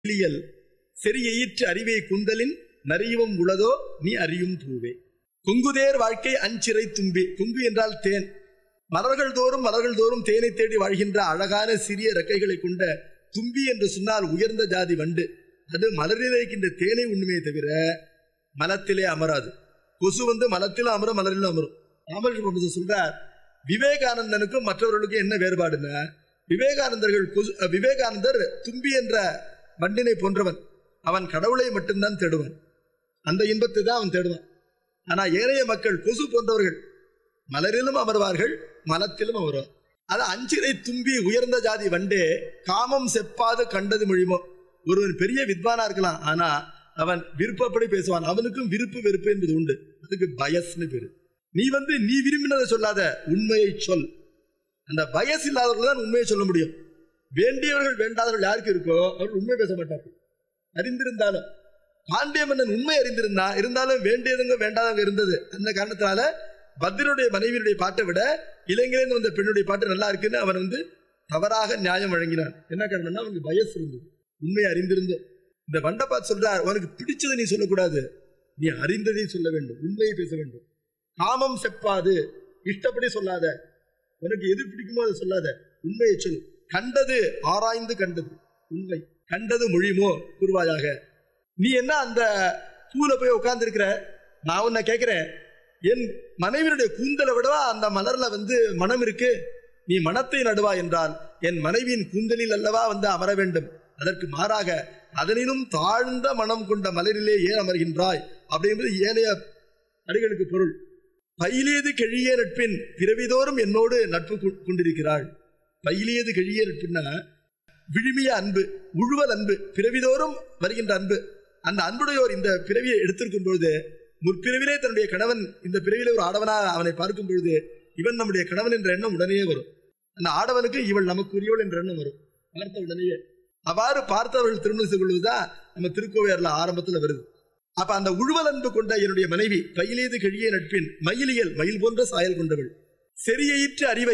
மைலியல் செறியெயிற்று அறிவை குந்தலின் நறியவும் உளதோ நீ அறியும் பூவே கொங்குதேர் வாழ்க்கை அஞ்சிறை தும்பி கொங்கு என்றால் தேன் மலர்கள் தோறும் மலர்கள் தோறும் தேனை தேடி வாழ்கின்ற அழகான சிறிய ரெக்கைகளை கொண்ட தும்பி என்று சொன்னால் உயர்ந்த ஜாதி வண்டு அது மலரில் இருக்கின்ற தேனை உண்மையை தவிர மலத்திலே அமராது கொசு வந்து மலத்திலும் அமரும் மலரிலும் அமரும் ராமகிருஷ்ண சொல்றார் விவேகானந்தனுக்கும் மற்றவர்களுக்கும் என்ன வேறுபாடுன்னா விவேகானந்தர்கள் கொசு அஹ், விவேகானந்தர் தும்பி என்ற வண்டினை போன்றவன் அவன் கடவுளை மட்டும்தான் தேடுவான் அந்த இன்பத்தை தான் அவன் தேடுவான் ஆனா ஏனைய மக்கள் கொசு போன்றவர்கள் மலரிலும் அமர்வார்கள் மலத்திலும் அமர்வார் அது அஞ்சிரை தும்பி உயர்ந்த ஜாதி வண்டே காமம் செப்பாது கண்டது மொழிமோ ஒருவன் பெரிய வித்வானா இருக்கலாம் ஆனா அவன் விருப்பப்படி பேசுவான் அவனுக்கும் விருப்பு வெறுப்பு என்பது உண்டு அதுக்கு பயஸ்னு பேரு நீ வந்து நீ விரும்பினதை சொல்லாத உண்மையை சொல் அந்த பயஸ் இல்லாதவர்கள் தான் உண்மையை சொல்ல முடியும் வேண்டியவர்கள் வேண்டாதவர்கள் யாருக்கு இருக்கோ அவர்கள் உண்மை பேச மாட்டார்கள் அறிந்திருந்தாலும் பாண்டிய மன்னன் உண்மை அறிந்திருந்தா இருந்தாலும் வேண்டியதுங்க வேண்டாதவங்க இருந்தது அந்த காரணத்தினால பத்ரனுடைய மனைவியுடைய பாட்டை விட இளைஞரன் வந்த பெண்ணுடைய பாட்டு நல்லா இருக்குன்னு அவன் வந்து தவறாக நியாயம் வழங்கினான் என்ன காரணம்னா அவனுக்கு பயஸ் இருந்தது உண்மை அறிந்திருந்தோம் இந்த வண்டபாத் சொல்றார் உனக்கு பிடிச்சதை நீ சொல்லக்கூடாது நீ அறிந்ததை சொல்ல வேண்டும் உண்மையை பேச வேண்டும் காமம் செப்பாது இஷ்டப்படி சொல்லாத உனக்கு எது பிடிக்குமோ அதை சொல்லாத உண்மையை சொல் கண்டது ஆராய்ந்து கண்டது உண்மை கண்டது மொழிமோ கூறுவாயாக நீ என்ன அந்த பூல போய் உட்கார்ந்து இருக்கிற நான் உன்னை கேட்கிறேன் என் மனைவியுடைய கூந்தலை விடவா அந்த மலர்ல வந்து மனம் இருக்கு நீ மனத்தை நடுவா என்றால் என் மனைவியின் கூந்தலில் அல்லவா வந்து அமர வேண்டும் அதற்கு மாறாக அதனினும் தாழ்ந்த மனம் கொண்ட மலரிலே ஏன் அமர்கின்றாய் அப்படின்றது ஏனைய அடிகளுக்கு பொருள் பயிலியது கெழிய நட்பின் பிறவிதோறும் என்னோடு நட்பு கொ- கொண்டிருக்கிறாள் பயிலியது கெழிய நட்புன்னா விழுமிய அன்பு உழுவல் அன்பு பிறவிதோறும் வருகின்ற அன்பு அந்த அன்புடையோர் இந்த பிறவியை எடுத்திருக்கும் பொழுது முற்பிறவிலே தன்னுடைய கணவன் இந்த பிறவிலே ஒரு ஆடவனா அவனை பார்க்கும் பொழுது இவன் நம்முடைய கணவன் என்ற எண்ணம் உடனே வரும் அந்த ஆடவனுக்கு இவள் நமக்குரியவள் என்ற எண்ணம் வரும் பார்த்த உடனேயே அவ்வாறு பார்த்தவர்கள் திருமணம் செய்து கொள்வதுதான் நம்ம திருக்கோவையார்ல ஆரம்பத்துல வருது அப்ப அந்த உழுவல் அன்பு கொண்ட என்னுடைய மனைவி கையிலேது கழிய நட்பின் மயிலியல் மயில் போன்ற சாயல் கொண்டவள் செறியயிற்று அறிவை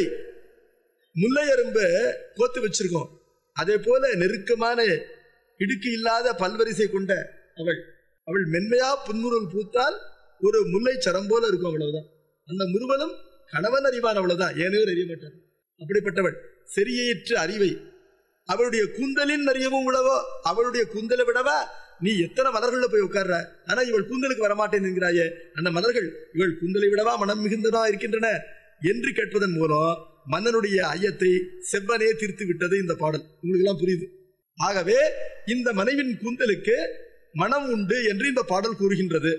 முல்லை அரும்பு கோத்து வச்சிருக்கோம் அதே போல நெருக்கமான இடுக்கு இல்லாத பல்வரிசை கொண்ட அவள் அவள் மென்மையா புன்முறுவல் பூத்தால் ஒரு முல்லை சரம் போல இருக்கும் அவ்வளவுதான் அந்த முறுவலும் கணவன் அறிவான் அவ்வளவுதான் ஏனையோர் அறிய மாட்டார் அப்படிப்பட்டவள் செறியற்ற அறிவை அவளுடைய கூந்தலின் அறியவும் உழவோ அவளுடைய கூந்தலை விடவா நீ எத்தனை மலர்கள்ல போய் உட்கார்ற ஆனா இவள் கூந்தலுக்கு வரமாட்டேன் என்கிறாயே அந்த மலர்கள் இவள் கூந்தலை விடவா மனம் மிகுந்தனா இருக்கின்றன என்று கேட்பதன் மூலம் மன்னனுடைய ஐயத்தை செவ்வனே தீர்த்து விட்டது இந்த பாடல் உங்களுக்கு எல்லாம் புரியுது ஆகவே இந்த மனைவின் கூந்தலுக்கு மனம் உண்டு என்று இந்த பாடல் கூறுகின்றது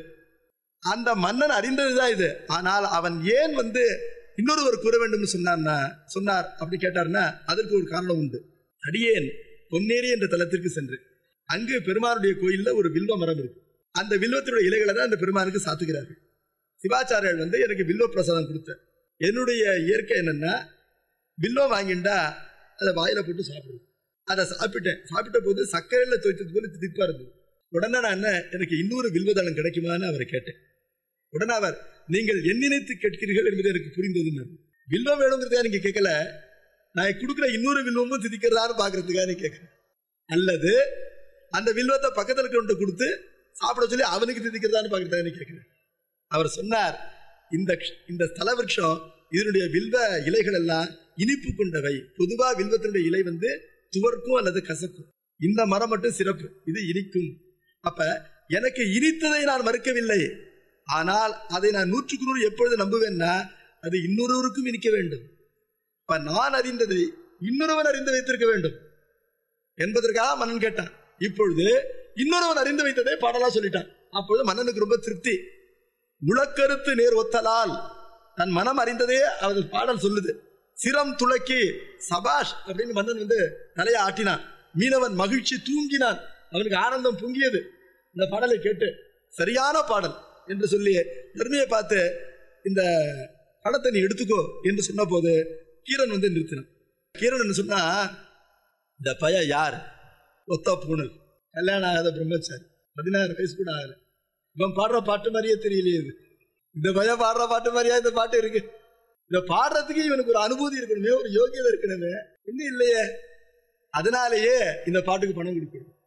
அந்த மன்னன் அறிந்ததுதான் இது ஆனால் அவன் ஏன் வந்து இன்னொருவர் கூற வேண்டும் சொன்னார்னா சொன்னார் அப்படி கேட்டார்னா அதற்கு ஒரு காரணம் உண்டு அடியேன் பொன்னேரி என்ற தலத்திற்கு சென்று அங்கு பெருமானுடைய கோயில்ல ஒரு வில்வ மரம் இருக்கு அந்த வில்வத்தினுடைய இலைகளை தான் அந்த பெருமானுக்கு சாத்துகிறார்கள் சிவாச்சாரியர்கள் வந்து எனக்கு வில்வ பிரசாதம் கொடுத்த என்னுடைய இயற்கை என்னன்னா வில்வம் வாங்கிண்டா அதை வாயில போட்டு சாப்பிடுவேன் அதை சாப்பிட்டேன் சாப்பிட்ட போது சர்க்கரையில துவைத்தது போல திதிப்பா இருந்தது உடனே நான் என்ன எனக்கு இன்னொரு வில்வதளம் கிடைக்குமான்னு அவரை கேட்டேன் உடனே அவர் நீங்கள் என் நினைத்து கேட்கிறீர்கள் என்பது எனக்கு புரிந்தது வில்வம் வேணுங்கிறதா நீங்க கேட்கல நான் கொடுக்குற இன்னொரு வில்வமும் திதிக்கிறதான்னு பாக்குறதுக்காக நீ கேட்கிறேன் அல்லது அந்த வில்வத்தை பக்கத்துல இருக்கிறவன்ட்ட கொடுத்து சாப்பிட சொல்லி அவனுக்கு திதிக்கிறதான்னு பாக்குறதுக்காக நீ கேட்கிறேன் அவர் சொன்னார் இந்த இந்த ஸ்தல விருட்சம் இதனுடைய வில்வ இலைகள் எல்லாம் இனிப்பு கொண்டவை பொதுவா வில்வத்தினுடைய இலை வந்து துவர்க்கும் அல்லது கசக்கும் இந்த மரம் மட்டும் சிறப்பு இது இனிக்கும் அப்ப எனக்கு இனித்ததை நான் மறுக்கவில்லை ஆனால் அதை நான் நூற்றுக்கு நூறு எப்பொழுது நம்புவேன்னா அது இன்னொருவருக்கும் இனிக்க வேண்டும் இப்ப நான் அறிந்ததை இன்னொருவன் அறிந்து வைத்திருக்க வேண்டும் என்பதற்காக மன்னன் கேட்டான் இப்பொழுது இன்னொருவன் அறிந்து வைத்ததை பாடலா சொல்லிட்டான் அப்பொழுது மன்னனுக்கு ரொம்ப திருப்தி உளக்கருத்து நேர் ஒத்தலால் தன் மனம் அறிந்ததே அவர் பாடல் சொல்லுது சிரம் துளக்கி சபாஷ் அப்படின்னு மன்னன் வந்து தலையை ஆட்டினான் மீனவன் மகிழ்ச்சி தூங்கினான் அவனுக்கு ஆனந்தம் பொங்கியது இந்த பாடலை கேட்டு சரியான பாடல் என்று சொல்லி பெருமையை பார்த்து இந்த படத்தை நீ எடுத்துக்கோ என்று சொன்ன போது கீரன் வந்து நிறுத்தினான் கீரன் என்ன சொன்னா இந்த பையன் யார் ஒத்த பூணல் கல்யாணம் ஆகாத பிரம்மச்சாரி பதினாறு வயசு கூட ஆகல இவன் பாடுற பாட்டு மாதிரியே தெரியலையே இது இந்த பையன் பாடுற பாட்டு மாதிரியா இந்த பாட்டு இருக்கு இத பாடுறதுக்கு இவனுக்கு ஒரு அனுபூதி இருக்கணுமே ஒரு யோகியதை இருக்கணுமே ஒன்றும் இல்லையே அதனாலேயே இந்த பாட்டுக்கு பணம் கொடுக்கணும்